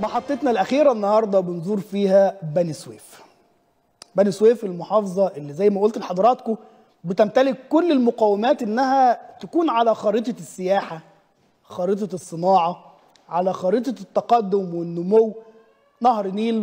محطتنا الأخيرة النهاردة بنزور فيها بني سويف بني سويف المحافظة اللي زي ما قلت لحضراتكم بتمتلك كل المقومات إنها تكون على خريطة السياحة خريطة الصناعة على خريطة التقدم والنمو نهر نيل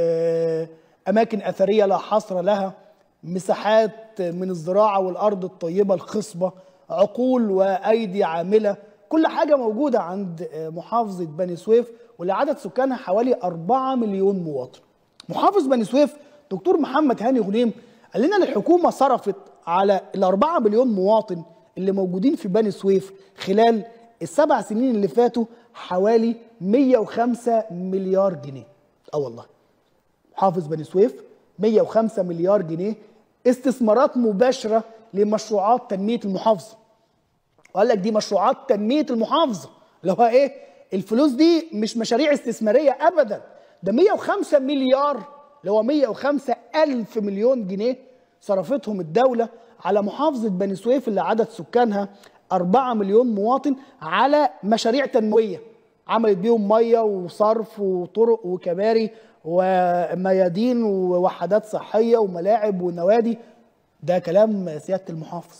وأماكن أثرية لا حصر لها مساحات من الزراعة والأرض الطيبة الخصبة عقول وأيدي عاملة كل حاجة موجودة عند محافظة بني سويف واللي عدد سكانها حوالي 4 مليون مواطن محافظ بني سويف دكتور محمد هاني غنيم قال لنا الحكومة صرفت على ال 4 مليون مواطن اللي موجودين في بني سويف خلال السبع سنين اللي فاتوا حوالي 105 مليار جنيه اه والله محافظ بني سويف 105 مليار جنيه استثمارات مباشرة لمشروعات تنمية المحافظة وقال لك دي مشروعات تنمية المحافظة اللي هو ايه الفلوس دي مش مشاريع استثمارية ابدا ده 105 مليار اللي هو 105 ألف مليون جنيه صرفتهم الدولة على محافظة بني سويف اللي عدد سكانها 4 مليون مواطن على مشاريع تنموية عملت بيهم مية وصرف وطرق وكباري وميادين ووحدات صحية وملاعب ونوادي ده كلام سيادة المحافظ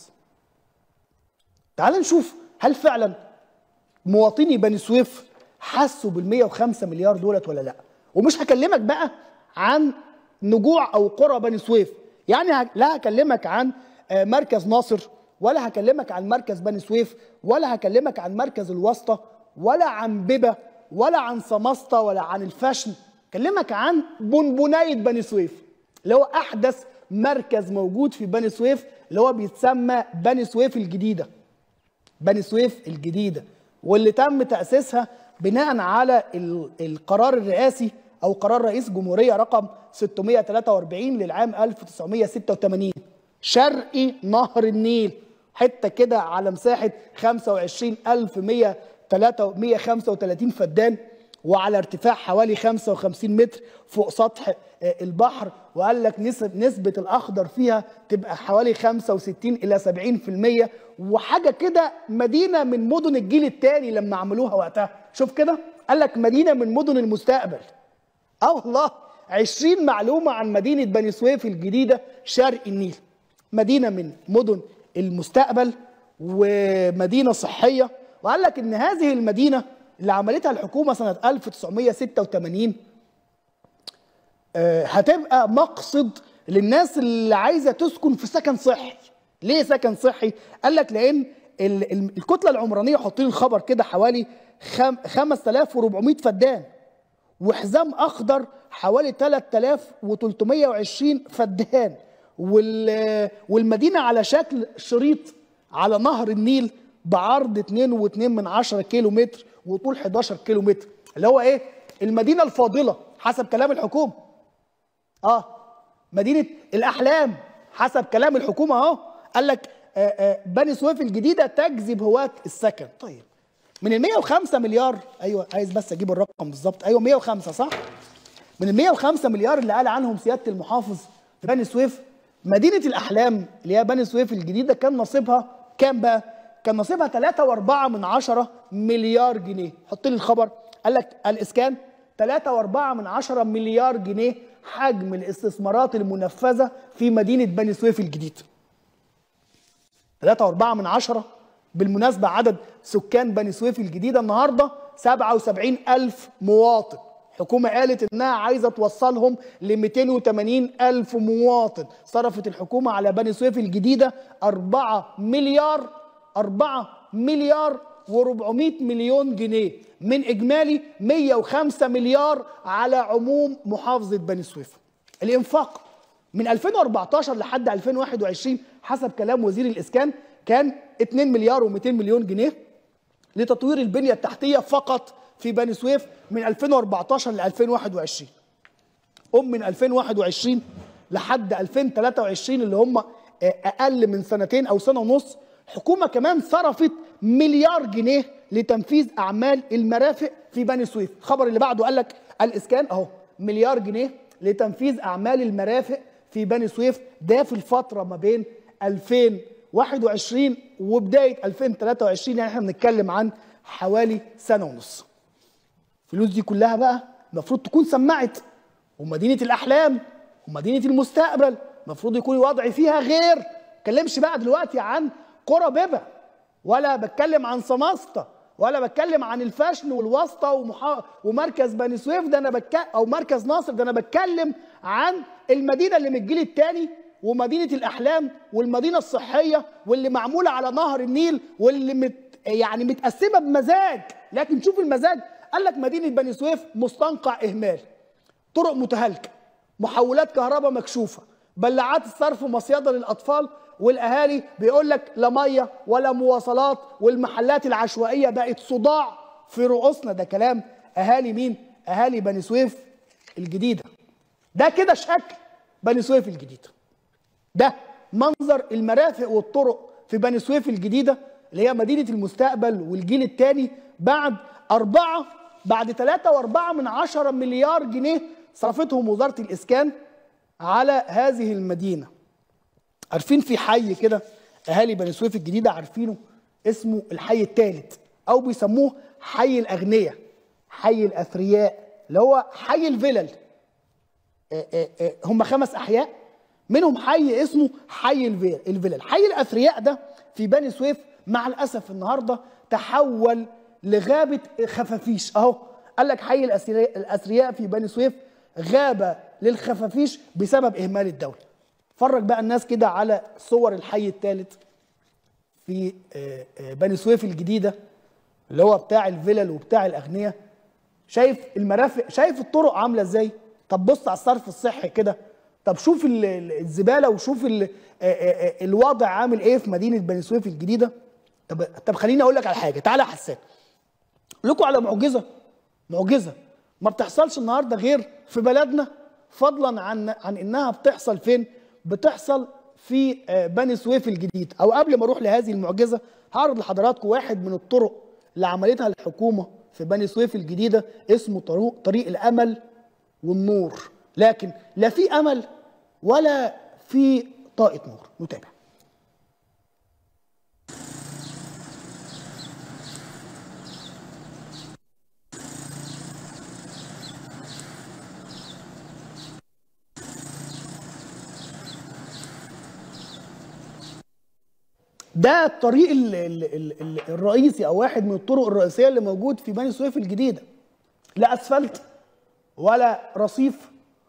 تعال نشوف هل فعلا مواطني بني سويف حسوا بال 105 مليار دولت ولا لا ومش هكلمك بقى عن نجوع او قرى بني سويف يعني لا هكلمك عن مركز ناصر ولا هكلمك عن مركز بني سويف ولا هكلمك عن مركز الوسطى ولا عن ببة ولا عن سمسطة ولا عن الفشن كلمك عن بونبوناية بني سويف اللي هو احدث مركز موجود في بني سويف اللي هو بيتسمى بني سويف الجديده بني سويف الجديده واللي تم تاسيسها بناء على القرار الرئاسي او قرار رئيس جمهوريه رقم 643 للعام 1986 شرقي نهر النيل حته كده على مساحه 25135 فدان وعلى ارتفاع حوالي 55 متر فوق سطح البحر وقال لك نسب نسبة الأخضر فيها تبقى حوالي 65 إلى 70% وحاجة كده مدينة من مدن الجيل الثاني لما عملوها وقتها شوف كده قال لك مدينة من مدن المستقبل اه والله 20 معلومة عن مدينة بني سويف الجديدة شرق النيل مدينة من مدن المستقبل ومدينة صحية وقال لك إن هذه المدينة اللي عملتها الحكومة سنة 1986 هتبقى مقصد للناس اللي عايزة تسكن في سكن صحي ليه سكن صحي؟ قال لك لأن الكتلة العمرانية حاطين الخبر كده حوالي 5400 فدان وحزام أخضر حوالي 3320 فدان والمدينة على شكل شريط على نهر النيل بعرض 2.2 من 10 كيلو متر وطول 11 كيلو متر اللي هو ايه المدينه الفاضله حسب كلام الحكومه اه مدينه الاحلام حسب كلام الحكومه اهو قال لك آه آه بني سويف الجديده تجذب هواة السكن طيب من ال 105 مليار ايوه عايز بس اجيب الرقم بالظبط ايوه 105 صح من ال 105 مليار اللي قال عنهم سياده المحافظ في بني سويف مدينه الاحلام اللي هي بني سويف الجديده كان نصيبها كام بقى كان نصيبها 3.4 من عشرة مليار جنيه حط لي الخبر قال لك الاسكان 3.4 من عشرة مليار جنيه حجم الاستثمارات المنفذة في مدينة بني سويف الجديد 3.4 من عشرة بالمناسبة عدد سكان بني سويف الجديدة النهاردة 77 ألف مواطن الحكومة قالت إنها عايزة توصلهم ل 280 ألف مواطن صرفت الحكومة على بني سويف الجديدة 4 مليار 4 مليار و400 مليون جنيه من اجمالي 105 مليار على عموم محافظه بني سويف. الانفاق من 2014 لحد 2021 حسب كلام وزير الاسكان كان 2 مليار و200 مليون جنيه لتطوير البنيه التحتيه فقط في بني سويف من 2014 ل 2021. ام من 2021 لحد 2023 اللي هم اقل من سنتين او سنه ونص حكومة كمان صرفت مليار جنيه لتنفيذ أعمال المرافق في بني سويف الخبر اللي بعده قال لك الإسكان أهو مليار جنيه لتنفيذ أعمال المرافق في بني سويف ده في الفترة ما بين 2021 وبداية 2023 يعني احنا بنتكلم عن حوالي سنة ونص الفلوس دي كلها بقى المفروض تكون سمعت ومدينه الاحلام ومدينه المستقبل المفروض يكون الوضع فيها غير اتكلمش بقى دلوقتي عن قرى بيبا ولا بتكلم عن سماسطه ولا بتكلم عن الفشن والواسطه ومحا... ومركز بني سويف ده انا بتكلم او مركز ناصر ده انا بتكلم عن المدينه اللي من الجيل الثاني ومدينه الاحلام والمدينه الصحيه واللي معموله على نهر النيل واللي مت... يعني متقسمه بمزاج لكن شوف المزاج قال لك مدينه بني سويف مستنقع اهمال طرق متهالكه محولات كهرباء مكشوفه بلعات الصرف ومصيده للاطفال والاهالي بيقول لك لا ميه ولا مواصلات والمحلات العشوائيه بقت صداع في رؤوسنا ده كلام اهالي مين اهالي بني سويف الجديده ده كده شكل بني سويف الجديده ده منظر المرافق والطرق في بني سويف الجديده اللي هي مدينه المستقبل والجيل الثاني بعد أربعة بعد ثلاثة وأربعة من عشرة مليار جنيه صرفتهم وزارة الإسكان على هذه المدينة عارفين في حي كده أهالي بني سويف الجديدة عارفينه اسمه الحي الثالث أو بيسموه حي الأغنياء حي الأثرياء اللي هو حي الفلل آه، آه، آه، هم خمس أحياء منهم حي اسمه حي الفي- الفلل حي الأثرياء ده في بني سويف مع الأسف النهاردة تحول لغابة خفافيش أهو قال لك حي الأثرياء الأثرياء في بني سويف غابة للخفافيش بسبب إهمال الدولة فرج بقى الناس كده على صور الحي الثالث في آه، آه، بني سويف الجديدة اللي هو بتاع الفلل وبتاع الأغنياء شايف المرافق شايف الطرق عامله ازاي طب بص على الصرف الصحي كده طب شوف ال- ال- الزباله وشوف ال- آه، آه، آه، الوضع عامل ايه في مدينه بني سويف الجديده طب طب خليني اقول لك على حاجه تعالى يا حسان أقول لكم على معجزه معجزه ما بتحصلش النهارده غير في بلدنا فضلا عن عن انها بتحصل فين بتحصل في آه، بني سويف الجديد او قبل ما اروح لهذه المعجزه هعرض لحضراتكم واحد من الطرق اللي عملتها الحكومه في بني سويف الجديده اسمه طريق طريق الامل والنور لكن لا في امل ولا في طاقه نور نتابع ده الطريق ال ال ال ال الرئيسي او واحد من الطرق الرئيسيه اللي موجود في بني سويف الجديده لا اسفلت ولا رصيف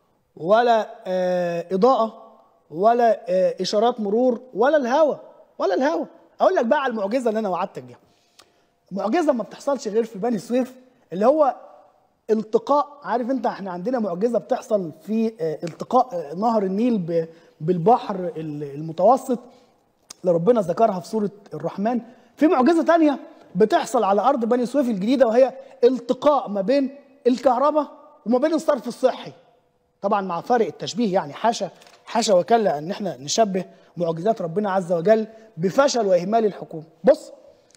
ولا آه اضاءه ولا آه اشارات مرور ولا الهوا ولا الهوا اقول لك بقى على المعجزه اللي انا وعدتك بيها معجزه ما بتحصلش غير في بني سويف اللي هو التقاء عارف انت احنا عندنا معجزه بتحصل في آه، التقاء آه، نهر النيل ب- بالبحر ال- المتوسط اللي ربنا ذكرها في سوره الرحمن في معجزه تانية بتحصل على ارض بني سويف الجديده وهي التقاء ما بين الكهرباء وما بين الصرف الصحي طبعا مع فارق التشبيه يعني حاشا حاشا وكلا ان احنا نشبه معجزات ربنا عز وجل بفشل واهمال الحكومه بص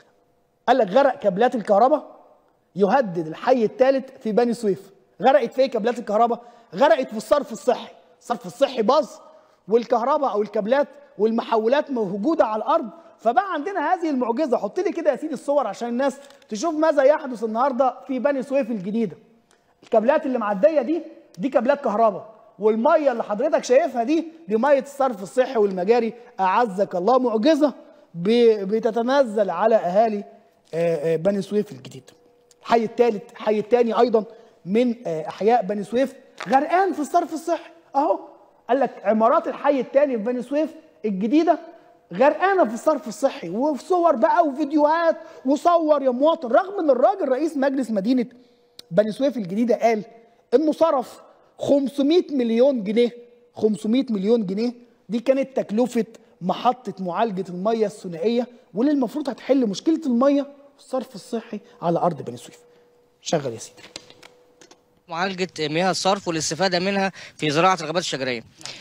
قال لك غرق كابلات الكهرباء يهدد الحي الثالث في بني سويف غرقت في ايه كابلات الكهرباء غرقت في الصرف الصحي الصرف الصحي باظ والكهرباء او الكابلات والمحولات موجوده على الارض فبقى عندنا هذه المعجزه حط لي كده يا سيدي الصور عشان الناس تشوف ماذا يحدث النهارده في بني سويف الجديده الكابلات اللي معديه دي دي كابلات كهرباء والميه اللي حضرتك شايفها دي دي ميه الصرف الصحي والمجاري اعزك الله معجزه ب- بتتنزل على اهالي آه، آه، بني سويف الجديد الحي الثالث الحي الثاني ايضا من آه، احياء بني سويف غرقان في الصرف الصحي اهو قال لك عمارات الحي الثاني في بني سويف الجديده غرقانه في الصرف الصحي وفي صور بقى وفيديوهات وصور يا مواطن رغم ان الراجل رئيس مجلس مدينه بني سويف الجديده قال انه صرف 500 مليون جنيه 500 مليون جنيه دي كانت تكلفه محطه معالجه الميه الثنائيه واللي المفروض هتحل مشكله الميه والصرف الصحي على ارض بني سويف شغل يا سيدي معالجة مياه الصرف والاستفادة منها في زراعة الغابات الشجرية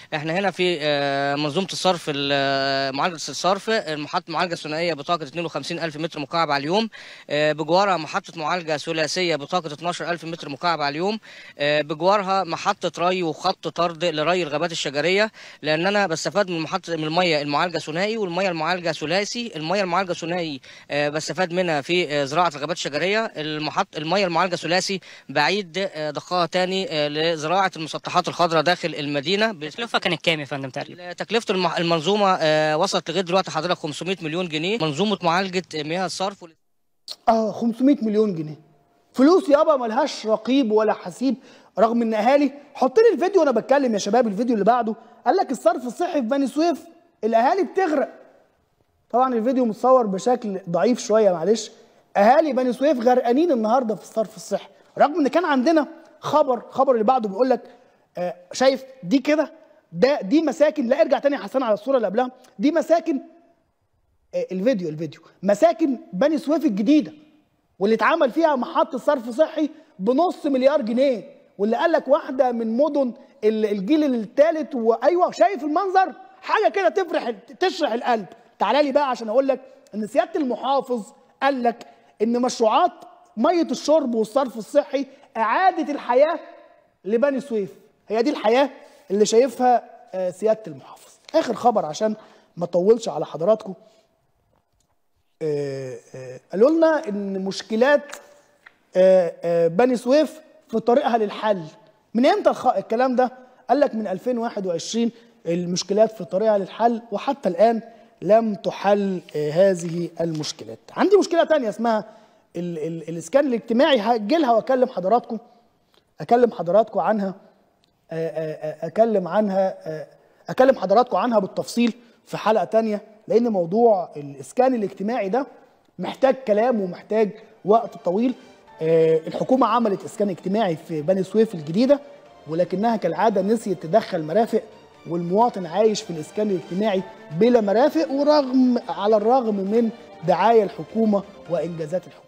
احنا هنا في آه، منظومه الصرف ال- آه، معالجه الصرف محطه معالجه ثنائيه بطاقه 52 الف متر مكعب على اليوم آه، بجوارها محطه معالجه ثلاثيه بطاقه 12 الف متر مكعب على اليوم آه، بجوارها محطه ري وخط طرد لري الغابات الشجريه لان انا بستفاد من محطه من الميه المعالجه ثنائي والميه المعالجه ثلاثي الميه المعالجه ثنائي آه، بستفاد منها في آه، زراعه الغابات الشجريه المحط الميه المعالجه ثلاثي بعيد آه، ضخها تاني آه، لزراعه المسطحات الخضراء داخل المدينه التكلفه كانت كام يا فندم تقريبا تكلفه الم- المنظومه آه، وصلت لغايه دلوقتي حضرتك 500 مليون جنيه منظومه معالجه مياه الصرف وال- اه 500 مليون جنيه فلوس يابا ملهاش رقيب ولا حسيب رغم ان اهالي حط لي الفيديو وانا بتكلم يا شباب الفيديو اللي بعده قال لك الصرف الصحي في بني سويف الاهالي بتغرق طبعا الفيديو متصور بشكل ضعيف شويه معلش اهالي بني سويف غرقانين النهارده في الصرف الصحي رغم ان كان عندنا خبر خبر اللي بعده بيقول لك آه شايف دي كده ده دي مساكن لا ارجع تاني يا حسن على الصوره اللي قبلها دي مساكن آه، الفيديو الفيديو مساكن بني سويف الجديده واللي اتعمل فيها محطه صرف صحي بنص مليار جنيه واللي قال لك واحده من مدن ال- الجيل الثالث وايوه شايف المنظر حاجه كده تفرح تشرح القلب تعالى لي بقى عشان اقول لك ان سياده المحافظ قال لك ان مشروعات ميه الشرب والصرف الصحي اعاده الحياه لبني سويف هي دي الحياه اللي شايفها آه، سياده المحافظ اخر خبر عشان ما اطولش على حضراتكم آه، آه، قالوا لنا ان مشكلات آه، آه، بني سويف في طريقها للحل من امتى الخ- الكلام ده قال لك من 2021 المشكلات في طريقها للحل وحتى الان لم تحل آه، هذه المشكلات عندي مشكله تانية اسمها ال ال الاسكان الاجتماعي هاجي لها واكلم حضراتكم اكلم حضراتكم عنها آه، آه، آه، اكلم عنها آه، اكلم حضراتكم عنها بالتفصيل في حلقه تانية لان موضوع الاسكان الاجتماعي ده محتاج كلام ومحتاج وقت طويل آه، الحكومه عملت اسكان اجتماعي في بني سويف الجديده ولكنها كالعاده نسيت تدخل مرافق والمواطن عايش في الاسكان الاجتماعي بلا مرافق ورغم على الرغم من دعايه الحكومه وانجازات الحكومه